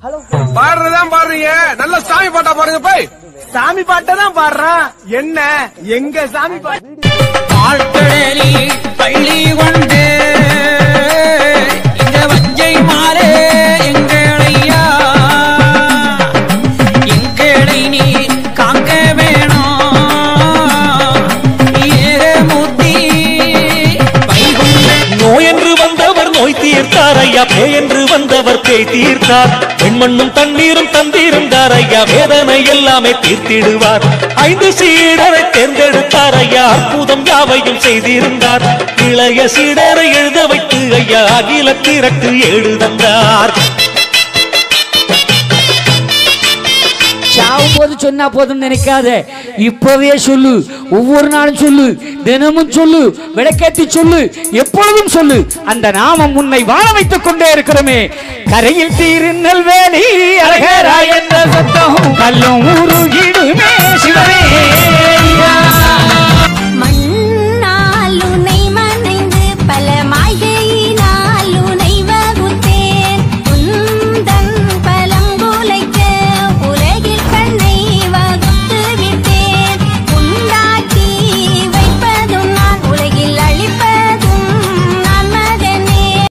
பாடுறதான் பாடுறீங்க நல்ல சாமி பாட்டா பாடுங்க போய் சாமி பாட்டை தான் பாடுறான் என்ன எங்க சாமி பாட்டு ஆழ்கடலி பள்ளி கொண்டு இந்த வஞ்சை மாலே எங்களையா எங்களை நீ காக்க வேணும் ஏகமூர்த்தி வைகுண்ட நோய் என்று வந்தவர் நோய் தீர்த்தார் ஐயா பேய் என்று வந்தவர் பேய் தீர்த்தார் பெண்மண்ணும் தண்ணீரும் தந்தீருந்தார் ஐயா வேதனை எல்லாமே தீர்த்திடுவார் ஐந்து சீடரை தேர்ந்தெடுத்தார் ஐயா அற்புதம் யாவையும் செய்திருந்தார் இளைய சீடரை எழுத வைத்து ஐயா அகில திரட்டு எழுதந்தார் சாவும் போது சொன்னா போதும் நினைக்காத இப்பவே சொல்லு ஒவ்வொரு நாளும் சொல்லு தினமும் சொல்லு விளக்கேத்தி சொல்லு எப்பொழுதும் சொல்லு அந்த நாமம் உன்னை வாழ வைத்துக் கொண்டே இருக்கிறோமே கரையில் தீருநெல் வேலி அழகரா என்ற சத்தம் கல்லும் ஊரு